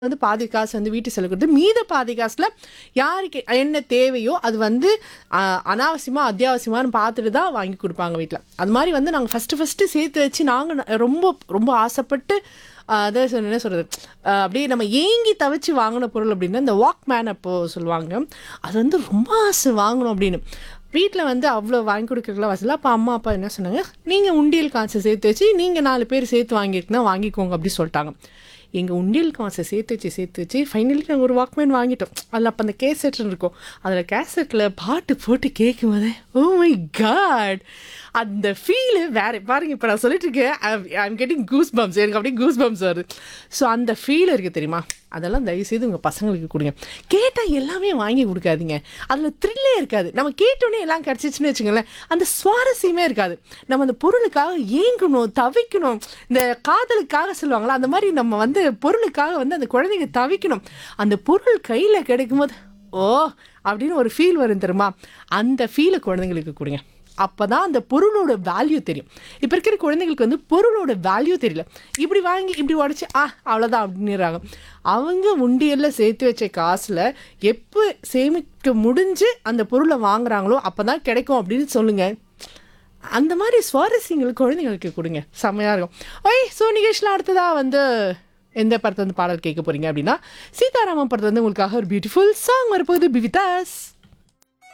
வந்து பாதி காசு வந்து வீட்டு செலவு கொடுத்து மீத பாதி காசுல யாருக்கு என்ன தேவையோ அது வந்து ஆஹ், அனாவசியமா அத்தியாவசியமானு பார்த்துட்டு தான் வாங்கி கொடுப்பாங்க வீட்டில் அது மாதிரி வந்து நாங்கள் ஃபஸ்ட்டு ஃபஸ்ட்டு சேர்த்து வச்சு நாங்கள் ரொம்ப ரொம்ப ஆசைப்பட்டு ஆஹ், அதை சொன்ன- என்ன சொல்கிறது அப்படியே நம்ம ஏங்கி தவிச்சு வாங்கின பொருள் அப்படின்னா இந்த வாக்மேன் அப்போ சொல்லுவாங்க அது வந்து ரொம்ப ஆசை வாங்கணும் அப்படின்னு வீட்டில் வந்து அவ்வளோ வாங்கி கொடுக்கறதுலாம் வசதியில் அப்போ அம்மா அப்பா என்ன சொன்னாங்க நீங்கள் உண்டியல் காசை சேர்த்து வச்சு நீங்கள் நாலு பேர் சேர்த்து வாங்கியிருக்குன்னா வாங்கிக்கோங்க அப்படி சொல்லிட்டாங்க எங்கள் உண்டியல் காசை சேர்த்து வச்சு சேர்த்து வச்சு ஃபைனலி நாங்கள் ஒரு வாக்மேன் வாங்கிட்டோம் அதில் அப்போ அந்த கேசெட்னு இருக்கும் அதில் கேசட்டில் பாட்டு போட்டு கேட்கும் போதே ஓ மை காட் அந்த ஃபீலு வேற பாருங்க இப்போ நான் சொல்லிட்டு இருக்கேன் ஐம் கெட்டிங் கூஸ் பம்ப்ஸ் எனக்கு அப்படியே கூஸ் பம்ப்ஸ் வருது ஸோ அந்த ஃபீல் இருக்குது தெரியுமா அதெல்லாம் தயவுசெய்து உங்கள் பசங்களுக்கு கொடுங்க கேட்டால் எல்லாமே வாங்கி கொடுக்காதீங்க அதில் த்ரில்லே இருக்காது நம்ம கேட்டோன்னே எல்லாம் கிடச்சிச்சின்னு வச்சுங்களேன் அந்த சுவாரஸ்யமே இருக்காது நம்ம அந்த பொருளுக்காக ஏங்கணும் தவிக்கணும் இந்த காதலுக்காக சொல்லுவாங்களா அந்த மாதிரி நம்ம வந்து பொருளுக்காக வந்து அந்த குழந்தைங்க தவிக்கணும் அந்த பொருள் கையில் கிடைக்கும்போது ஓ அப்படின்னு ஒரு ஃபீல் வரும் தெரியுமா அந்த ஃபீலை குழந்தைங்களுக்கு கொடுங்க அப்போ தான் அந்த பொருளோட வேல்யூ தெரியும் இப்போ இருக்கிற குழந்தைங்களுக்கு வந்து பொருளோட வேல்யூ தெரியல இப்படி வாங்கி இப்படி உடச்சி ஆ அவ்வளோதான் அப்படின்னுறாங்க அவங்க உண்டியலில் சேர்த்து வச்ச காசில் எப்போ சேமிக்க முடிஞ்சு அந்த பொருளை வாங்குறாங்களோ அப்போ தான் கிடைக்கும் அப்படின்னு சொல்லுங்கள் அந்த மாதிரி சுவாரஸ்யங்கள் குழந்தைங்களுக்கு கொடுங்க செம்மையாக இருக்கும் ஓய் ஸோ நிகழ்ச்சியில் அடுத்ததாக வந்து எந்த படத்தை வந்து பாடல் கேட்க போறீங்க அப்படின்னா சீதாராமன் படத்துல வந்து உங்களுக்காக ஒரு பியூட்டிஃபுல் சாங் வரப்போகுது பிவிதாஸ்